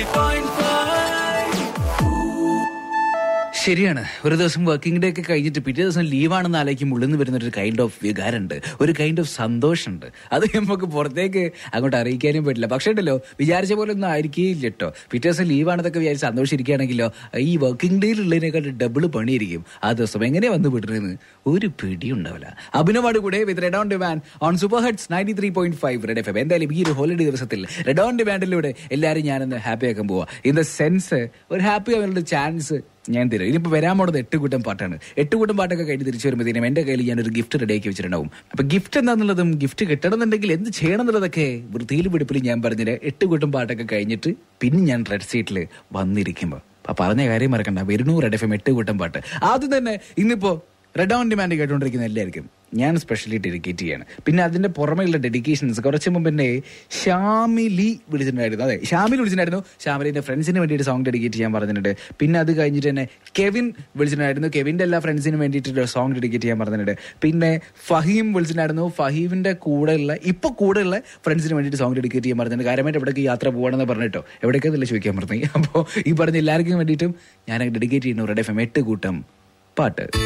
ശരിയാണ് ഒരു ദിവസം വർക്കിംഗ് ഡേ ഒക്കെ കഴിഞ്ഞിട്ട് പിറ്റേ ദിവസം ലീവാണെന്ന് ആലോചിക്കുമ്പോൾ ഉള്ളിൽ നിന്ന് വരുന്ന ഒരു കൈൻഡ് ഓഫ് വികാരമുണ്ട് ഒരു കൈൻഡ് ഓഫ് സന്തോഷമുണ്ട് അത് നമുക്ക് പുറത്തേക്ക് അങ്ങോട്ട് അറിയിക്കാനും പറ്റില്ല പക്ഷേ ഉണ്ടല്ലോ വിചാരിച്ച പോലെ ഒന്നും ആയിരിക്കില്ല കേട്ടോ പിറ്റേ ദിവസം ലീവാണെന്നൊക്കെ വിചാരിച്ച് സന്തോഷിച്ചിരിക്കുകയാണെങ്കിലോ ഈ വർക്കിംഗ് ഡേയിലുള്ളതിനേക്കാൾ ഡബിൾ പണിയിരിക്കും ആ ദിവസം എങ്ങനെയാ വന്ന് വിടുന്നത് ഒരു പിടി ഉണ്ടാവില്ല അഭിനവാട് കൂടെ with Red on demand on super heads ninety three point five Red F M എന്തായാലും ഈ ഒരു ഹോളിഡേ ദിവസത്തിൽ റെഡ് ഓൺ ഡിമാൻഡിലൂടെ എല്ലാവരും ഞാനൊന്ന് ഹാപ്പി ആക്കാൻ പോവാ ഇൻ ദ സെൻസ് ഒരു ഹാപ്പി ആവാനുള്ള ചാൻസ് ഞാൻ തരും ഇനിയിപ്പോൾ വരാൻ പോണത് എട്ട് കൂട്ടം പാട്ടാണ് എട്ട് കൂട്ടം പാട്ടൊക്കെ കഴിഞ്ഞ് തിരിച്ചു വരുമ്പോഴത്തേനും എൻ്റെ കയ്യിൽ ഞാനൊരു ഗിഫ്റ്റ് റെഡിയാക്കി വെച്ചിട്ടുണ്ടാവും അപ്പൊ ഗിഫ്റ്റ് എന്താണെന്നുള്ളതും ഗിഫ്റ്റ് കിട്ടണമെന്നുണ്ടെങ്കിൽ എന്ത് ചെയ്യണം എന്നുള്ളതൊക്കെ വൃത്തിയിൽ പിടിപ്പിൽ ഞാൻ പറഞ്ഞില്ല എട്ട് കൂട്ടം പാട്ടൊക്കെ കഴിഞ്ഞിട്ട് പിന്നെ ഞാൻ റെഡ് സീറ്റിൽ വന്നിരിക്കുമ്പോൾ അപ്പൊ പറഞ്ഞ കാര്യം മറക്കണ്ട വരുന്നു റെഡ് എഫ് എം എട്ട് കൂട്ടം പാട്ട് ആദ്യം തന്നെ ഇന്നിപ്പോ റെഡ് ഓൺ ഡിമാൻഡ് കേട്ടുകൊണ്ടിരിക്കുന്ന എല്ലാവർക്കും ഞാൻ സ്പെഷ്യലി ഡെഡിക്കേറ്റ് ചെയ്യാണ് പിന്നെ അതിന്റെ പുറമെയുള്ള ഡെഡിക്കേഷൻസ് കുറച്ച് മുമ്പ് എന്നെ ഷാമിലി വിളിച്ചിട്ടുണ്ടായിരുന്നു അതെ ഷാമിൽ വിളിച്ചിട്ടുണ്ടായിരുന്നു ഷാമിലിന്റെ ഫ്രണ്ട്സിന് വേണ്ടിയിട്ട് സോങ് ഡെഡിക്കേറ്റ് ചെയ്യാൻ പറഞ്ഞിട്ടുണ്ട് പിന്നെ അത് കഴിഞ്ഞിട്ട് തന്നെ കെവിൻ വിളിച്ചിട്ടുണ്ടായിരുന്നു കെവിന്റെ എല്ലാ ഫ്രണ്ട്സിനും വേണ്ടിയിട്ട് സോങ് ഡെഡിക്കേറ്റ് ചെയ്യാൻ പറഞ്ഞിട്ടുണ്ട് പിന്നെ ഫഹീം വിളിച്ചിട്ടുണ്ടായിരുന്നു ഫഹീമിന്റെ കൂടെയുള്ള ഇപ്പൊ കൂടെയുള്ള ഫ്രണ്ട്സിന് വേണ്ടിയിട്ട് സോങ് ഡെഡിക്കേറ്റ് ചെയ്യാൻ പറഞ്ഞിട്ടുണ്ട് കാര്യമായിട്ട് എവിടേക്ക് യാത്ര പോകണമെന്ന് പറഞ്ഞിട്ടോ എവിടേക്കെന്നല്ല ചോദിക്കാൻ പറഞ്ഞു അപ്പോൾ ഈ പറഞ്ഞ എല്ലാവർക്കും വേണ്ടിയിട്ടും ഞാൻ ഡെഡിക്കേറ്റ് ചെയ്യുന്നു റെഡ് എഫ് എം എട്ട് കൂട്ടം പാട്ട്